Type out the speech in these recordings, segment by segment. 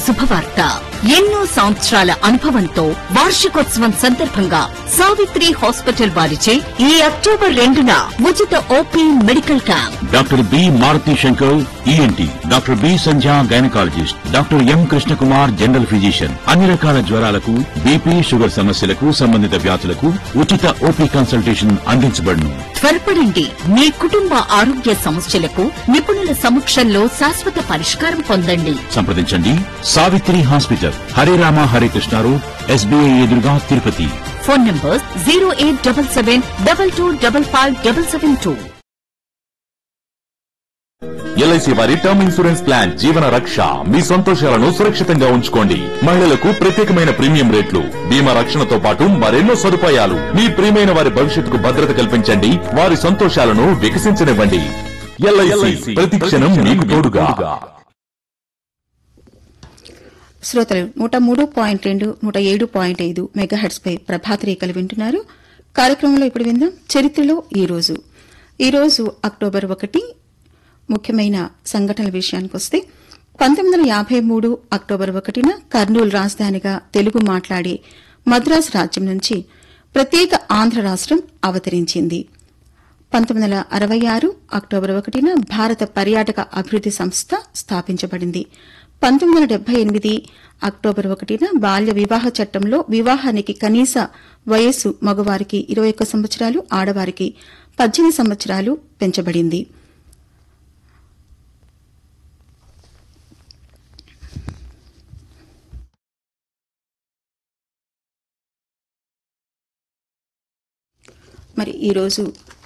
శుభవార్త ఎన్నో సంవత్సరాల అనుభవంతో వార్షికోత్సవం సందర్భంగా సావిత్రి హాస్పిటల్ వారిచే ఈ అక్టోబర్ రెండున ఉచిత OP medical camp doctor B Maruthi Shankar ENT doctor B Sandhya gynaecologist doctor M Krishnakumar general physician అన్ని రకాల జ్వరాలకు బీపీ షుగర్ సమస్యలకు సంబంధిత వ్యాధులకు ఉచిత ఓపీ కన్సల్టేషన్ అందించబడును త్వరపడండి మీ కుటుంబ ఆరోగ్య సమస్యలకు నిపుణుల సమక్షంలో శాశ్వత పరిష్కారం పొందండి సంప్రదించండి Savitri hospital Hare Rama Hare Krishna road SBI ఎదురుగా Tirupati phone number zero eight double seven double two double five double seven two LIC వారి term insurance plan Jeevan Raksha మీ సంతోషాలను సురక్షితంగా ఉంచుకోండి మహిళలకు ప్రత్యేకమైన ప్రీమియం రేట్లు బీమా రక్షణతో పాటు మరెన్నో సదుపాయాలు మీ ప్రియమైన వారి భవిష్యత్తుకు భద్రత కల్పించండి వారి సంతోషాలను వికసించనివ్వండి ఎల్ఐసి ప్రతి క్షణం మీకు తోడుగా శ్రోతలు నూట మూడు పాయింట్ రెండు నూట ఏడు పాయింట్ ఐదు మెగాహెట్స్ పై ప్రభాత రేఖలు వింటున్నారు కార్యక్రమంలో ఇప్పుడు విందాం చరిత్రలో ఈ రోజు ఈ రోజు అక్టోబర్ ఒకటి ముఖ్యమైన సంఘటనల విషయానికి వస్తే పంతొమ్మిది వందల యాభై మూడు అక్టోబర్ ఒకటిన కర్నూలు రాజధానిగా తెలుగు మాట్లాడే మద్రాసు రాజ్యం నుంచి ప్రత్యేక ఆంధ్ర రాష్ట్రం అవతరించింది పంతొమ్మిది వందల అరవై ఆరు అక్టోబర్ ఒకటిన భారత పర్యాటక అభివృద్ది సంస్థ స్థాపించబడింది పంతొమ్మిది వందల డెబ్బై ఎనిమిది అక్టోబర్ ఒకటిన బాల్య వివాహ చట్టంలో వివాహానికి కనీస వయస్సు మగవారికి ఇరవై ఒక్క సంవత్సరాలు ఆడవారికి పద్దెనిమిది సంవత్సరాలు పెంచబడింది మరి ఈరోజు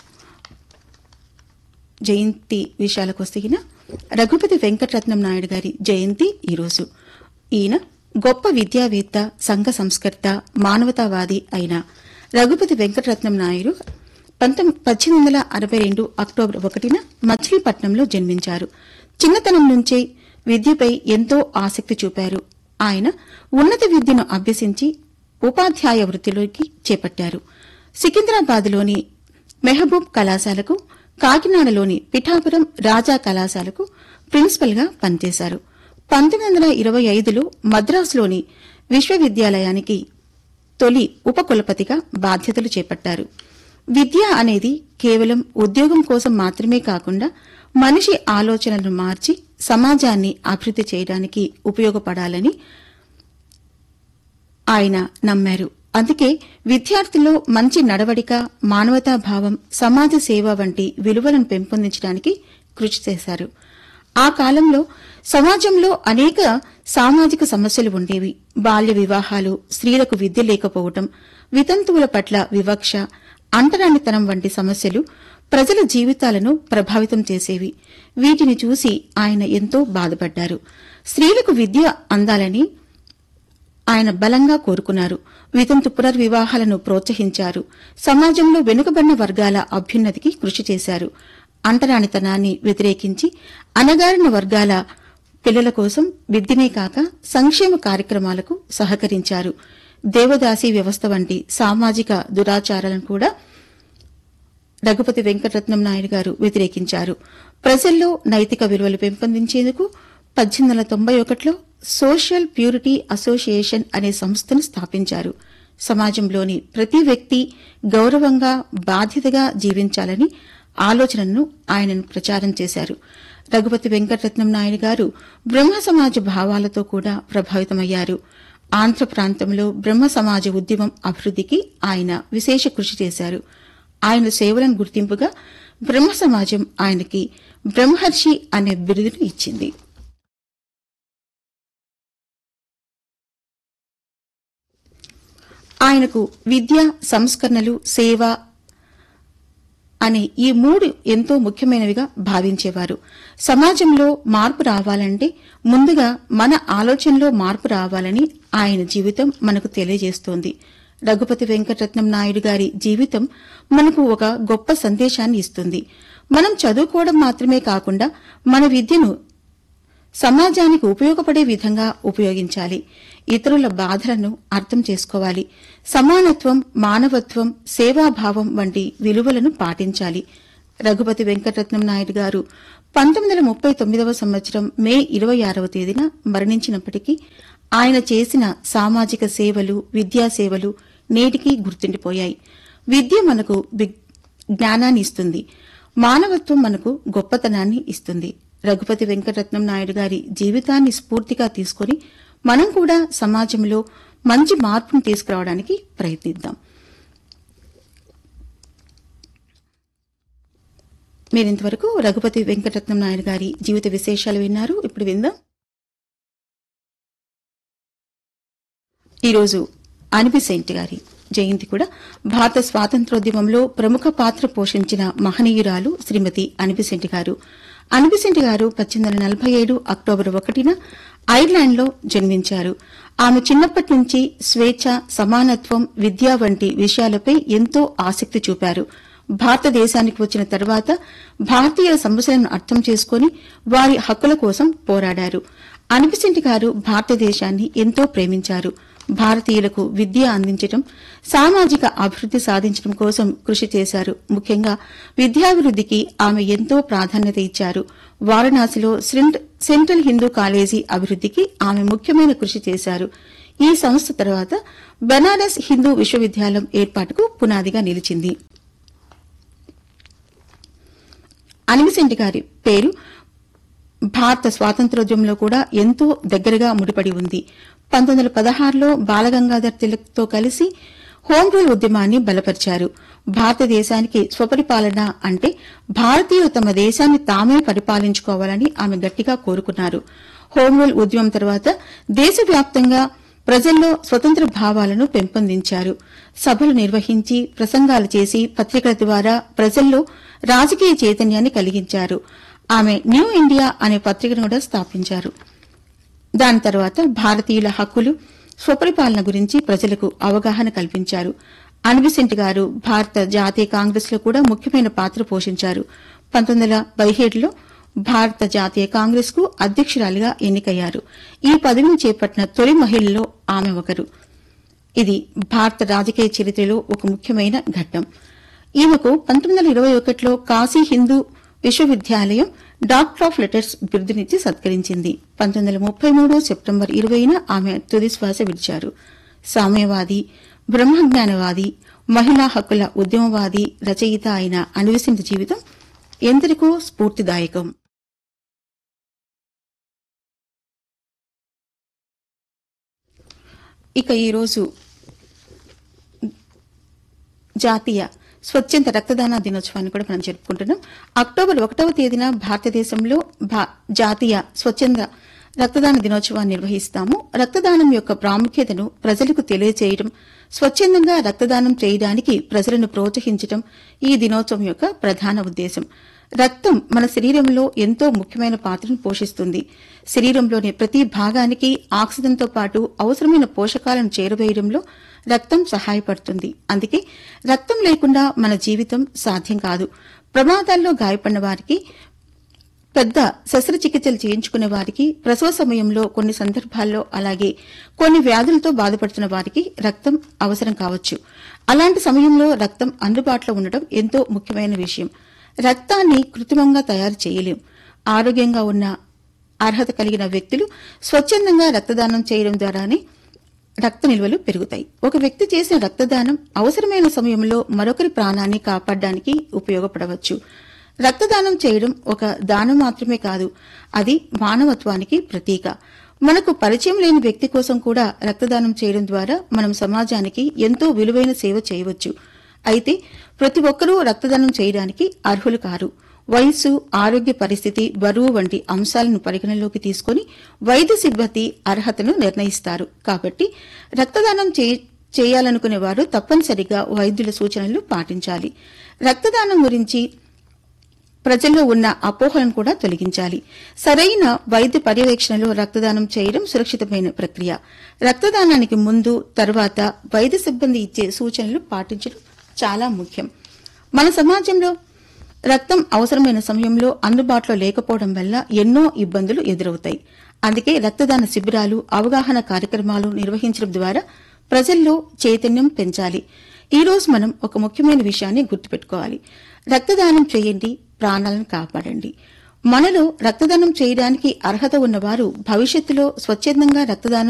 జయంతి విషయాలకు వస్తే ఈయన రఘుపతి వెంకటరత్నం నాయుడు గారి జయంతి ఈరోజు ఈయన గొప్ప విద్యావేత్త సంఘ సంస్కర్త మానవతావాది అయిన రఘుపతి వెంకటరత్నం నాయుడు పంతొమ్మిది పద్దెనిమిది వందల అరవై రెండు అక్టోబర్ ఒకటిన మచిలీపట్నంలో జన్మించారు చిన్నతనం నుంచే విద్యపై ఎంతో ఆసక్తి చూపారు ఆయన ఉన్నత విద్యను అభ్యసించి ఉపాధ్యాయ వృత్తిలోకి చేపట్టారు సికింద్రాబాద్లోని మెహబూబ్ కళాశాలకు కాకినాడలోని పిఠాపురం రాజా కళాశాలకు ప్రిన్సిపల్ గా పనిచేశారు పంతొమ్మిది వందల ఇరవై ఐదులో మద్రాసులోని విశ్వవిద్యాలయానికి తొలి ఉపకులపతిగా బాధ్యతలు చేపట్టారు విద్య అనేది కేవలం ఉద్యోగం కోసం మాత్రమే కాకుండా మనిషి ఆలోచనలను మార్చి సమాజాన్ని అభివృద్ది చేయడానికి ఉపయోగపడాలని ఆయన నమ్మారు అందుకే విద్యార్థుల్లో మంచి నడవడిక మానవతాభావం సమాజ సేవ వంటి విలువలను పెంపొందించడానికి కృషి చేశారు ఆ కాలంలో సమాజంలో అనేక సామాజిక సమస్యలు ఉండేవి బాల్య వివాహాలు స్త్రీలకు విద్య లేకపోవటం వితంతువుల పట్ల వివక్ష అంటరానితనం వంటి సమస్యలు ప్రజల జీవితాలను ప్రభావితం చేసేవి వీటిని చూసి ఆయన ఎంతో బాధపడ్డారు స్త్రీలకు విద్య అందాలని ఆయన బలంగా కోరుకున్నారు వితంతు పునర్వివాహాలను ప్రోత్సహించారు సమాజంలో వెనుకబడిన వర్గాల అభ్యున్నతికి కృషి చేశారు అంటరానితనాన్ని వ్యతిరేకించి అణగారిన వర్గాల పిల్లల కోసం విద్యనే కాక సంక్షేమ కార్యక్రమాలకు సహకరించారు దేవదాసి వ్యవస్థ వంటి సామాజిక దురాచారాలను కూడా రఘుపతి వెంకటరత్నం నాయుడు గారు వ్యతిరేకించారు ప్రజల్లో నైతిక విలువలు పెంపొందించేందుకు పద్దెనిమిది వందల తొంభై ఒకటిలో సోషల్ ప్యూరిటీ అసోసియేషన్ అనే సంస్థను స్థాపించారు సమాజంలోని ప్రతి వ్యక్తి గౌరవంగా బాధ్యతగా జీవించాలని ఆలోచనను ఆయనను ప్రచారం చేశారు రఘుపతి వెంకటరత్నం నాయుడు గారు బ్రహ్మ సమాజ భావాలతో కూడా ప్రభావితమయ్యారు ఆంధ్ర ప్రాంతంలో బ్రహ్మ సమాజ ఉద్యమం అభివృద్దికి ఆయన విశేష కృషి చేశారు ఆయన సేవలను గుర్తింపుగా బ్రహ్మ సమాజం ఆయనకి బ్రహ్మర్షి అనే బిరుదును ఇచ్చింది ఆయనకు విద్య సంస్కరణలు సేవ అనే ఈ మూడు ఎంతో ముఖ్యమైనవిగా భావించేవారు సమాజంలో మార్పు రావాలంటే ముందుగా మన ఆలోచనలో మార్పు రావాలని ఆయన జీవితం మనకు తెలియజేస్తోంది రఘుపతి వెంకటరత్నం నాయుడు గారి జీవితం మనకు ఒక గొప్ప సందేశాన్ని ఇస్తుంది మనం చదువుకోవడం మాత్రమే కాకుండా మన విద్యను సమాజానికి ఉపయోగపడే విధంగా ఉపయోగించాలి ఇతరుల బాధలను అర్థం చేసుకోవాలి సమానత్వం మానవత్వం సేవాభావం వంటి విలువలను పాటించాలి రఘుపతి వెంకటరత్నం నాయుడు గారు పంతొమ్మిది వందల ముప్పై తొమ్మిదవ సంవత్సరం మే ఇరవై ఆరవ తేదీన మరణించినప్పటికీ ఆయన చేసిన సామాజిక సేవలు విద్యా సేవలు నేటికీ గుర్తుండిపోయాయి విద్య మనకు వి- జ్ఞానాన్ని ఇస్తుంది మానవత్వం మనకు గొప్పతనాన్ని ఇస్తుంది రఘుపతి వెంకటరత్నం నాయుడు గారి జీవితాన్ని స్ఫూర్తిగా తీసుకొని మనం కూడా సమాజంలో మంచి మార్పును తీసుకురావడానికి ప్రయత్నిద్దాం మీరింతవరకు రఘుపతి వెంకటరత్నం నాయుడు గారి జీవిత విశేషాలు విన్నారు ఇప్పుడు విందాం ఈరోజు అనిపిసెంట్ గారి జయంతి కూడా భారత స్వాతంత్రోద్యమంలో ప్రముఖ పాత్ర పోషించిన మహనీయురాలు శ్రీమతి అనిపిసెంటి గారు అనిపిసెంటి గారు పద్దెనిమిది వందల నలభై ఏడు అక్టోబర్ ఒకటిన ఐర్లాండ్లో జన్మించారు ఆమె చిన్నప్పటి నుంచి స్వేచ్ఛ సమానత్వం విద్య వంటి విషయాలపై ఎంతో ఆసక్తి చూపారు భారతదేశానికి వచ్చిన తర్వాత భారతీయుల సమస్యలను అర్థం చేసుకుని వారి హక్కుల కోసం పోరాడారు అనిపిసెంటి గారు భారతదేశాన్ని ఎంతో ప్రేమించారు భారతీయులకు విద్య అందించడం సామాజిక అభివృద్ది సాధించడం కోసం కృషి చేశారు ముఖ్యంగా విద్యాభివృద్దికి ఆమె ఎంతో ప్రాధాన్యత ఇచ్చారు వారణాసిలో శ్రింట్- సెంట్రల్ హిందూ కాలేజీ అభివృద్దికి ఆమె ముఖ్యమైన కృషి చేశారు ఈ సంస్థ తర్వాత బనారస్ హిందూ విశ్వవిద్యాలయం ఏర్పాటుకు పునాదిగా నిలిచింది అనిమిసెంటి గారి పేరు భారత స్వాతంత్రోద్యమంలో కూడా ఎంతో దగ్గరగా ముడిపడి ఉంది పంతొమ్మిది వందల పదహారులో బాలగంగాధర్ తిలక్తో కలిసి హోం రూల్ ఉద్యమాన్ని బలపరిచారు భారతదేశానికి స్వపరిపాలన అంటే భారతీయులు తమ దేశాన్ని తామే పరిపాలించుకోవాలని ఆమె గట్టిగా కోరుకున్నారు హోం రూల్ ఉద్యమం తర్వాత దేశవ్యాప్తంగా ప్రజల్లో స్వతంత్ర భావాలను పెంపొందించారు సభలు నిర్వహించి ప్రసంగాలు చేసి పత్రికల ద్వారా ప్రజల్లో రాజకీయ చైతన్యాన్ని కలిగించారు ఆమె న్యూ ఇండియా అనే పత్రికను కూడా స్థాపించారు దాని తర్వాత భారతీయుల హక్కులు స్వపరిపాలన గురించి ప్రజలకు అవగాహన కల్పించారు అన్బిసెంట్ గారు భారత జాతీయ కాంగ్రెస్ లో కూడా ముఖ్యమైన పాత్ర పోషించారు పంతొమ్మిది వందల పదిహేడులో భారత జాతీయ కాంగ్రెస్ కు అధ్యక్షురాలిగా ఎన్నికయ్యారు ఈ పదవిని చేపట్టిన తొలి మహిళల్లో ఆమె ఒకరు ఇది భారత రాజకీయ చరిత్రలో ఒక ముఖ్యమైన ఘట్టం ఈమెకు పంతొమ్మిది వందల ఇరవై ఒకటిలో కాశీ హిందూ విశ్వవిద్యాలయం డాక్టర్ ఆఫ్ లెటర్స్ బిరుదునిచ్చి సత్కరించింది పంతొమ్మిది వందల ముప్పై మూడు సెప్టెంబర్ ఇరవైన ఆమె తుది శ్వాస విడిచారు సామ్యవాది బ్రహ్మజ్ఞానవాది మహిళా హక్కుల ఉద్యమవాది రచయిత అయిన అనివసింటి జీవితం ఎందరికో స్ఫూర్తిదాయకం ఇక ఈరోజు జాతీయ స్వచ్ఛంద రక్తదాన దినోత్సవాన్ని కూడా మనం జరుపుకుంటున్నాం అక్టోబర్ ఒకటవ తేదీన భారతదేశంలో భా- జాతీయ స్వచ్ఛంద రక్తదాన దినోత్సవాన్ని నిర్వహిస్తాము రక్తదానం యొక్క ప్రాముఖ్యతను ప్రజలకు తెలియజేయడం స్వచ్ఛందంగా రక్తదానం చేయడానికి ప్రజలను ప్రోత్సహించడం ఈ దినోత్సవం యొక్క ప్రధాన ఉద్దేశం రక్తం మన శరీరంలో ఎంతో ముఖ్యమైన పాత్రను పోషిస్తుంది శరీరంలోని ప్రతి భాగానికి ఆక్సిజన్తో పాటు అవసరమైన పోషకాలను చేరవేయడంలో రక్తం సహాయపడుతుంది అందుకే రక్తం లేకుండా మన జీవితం సాధ్యం కాదు ప్రమాదాల్లో గాయపడిన వారికి పెద్ద శస్త్రచికిత్సలు చేయించుకునే వారికి ప్రసవ సమయంలో కొన్ని సందర్భాల్లో అలాగే కొన్ని వ్యాధులతో బాధపడుతున్న వారికి రక్తం అవసరం కావచ్చు అలాంటి సమయంలో రక్తం అందుబాటులో ఉండడం ఎంతో ముఖ్యమైన విషయం రక్తాన్ని కృత్రిమంగా తయారు చేయలేం ఆరోగ్యంగా ఉన్న అర్హత కలిగిన వ్యక్తులు స్వచ్ఛందంగా రక్తదానం చేయడం ద్వారానే రక్త నిల్వలు పెరుగుతాయి ఒక వ్యక్తి చేసిన రక్తదానం అవసరమైన సమయంలో మరొకరి ప్రాణాన్ని కాపాడడానికి ఉపయోగపడవచ్చు రక్తదానం చేయడం ఒక దానం మాత్రమే కాదు అది మానవత్వానికి ప్రతీక మనకు పరిచయం లేని వ్యక్తి కోసం కూడా రక్తదానం చేయడం ద్వారా మనం సమాజానికి ఎంతో విలువైన సేవ చేయవచ్చు అయితే ప్రతి ఒక్కరూ రక్తదానం చేయడానికి అర్హులు కారు వయస్సు ఆరోగ్య పరిస్థితి బరువు వంటి అంశాలను పరిగణలోకి తీసుకుని వైద్య సిబ్బంది అర్హతను నిర్ణయిస్తారు కాబట్టి రక్తదానం చే- చేయాలనుకునే వారు తప్పనిసరిగా వైద్యుల సూచనలు పాటించాలి రక్తదానం గురించి ప్రజల్లో ఉన్న అపోహలను కూడా తొలగించాలి సరైన వైద్య పర్యవేక్షణలో రక్తదానం చేయడం సురక్షితమైన ప్రక్రియ రక్తదానానికి ముందు తర్వాత వైద్య సిబ్బంది ఇచ్చే సూచనలు పాటించడం చాలా ముఖ్యం మన సమాజంలో రక్తం అవసరమైన సమయంలో అందుబాటులో లేకపోవడం వల్ల ఎన్నో ఇబ్బందులు ఎదురవుతాయి అందుకే రక్తదాన శిబిరాలు అవగాహన కార్యక్రమాలు నిర్వహించడం ద్వారా ప్రజల్లో చైతన్యం పెంచాలి ఈ రోజు మనం ఒక ముఖ్యమైన విషయాన్ని గుర్తుపెట్టుకోవాలి రక్తదానం చేయండి ప్రాణాలను కాపాడండి మనలో రక్తదానం చేయడానికి అర్హత ఉన్నవారు భవిష్యత్తులో స్వచ్ఛందంగా రక్తదానం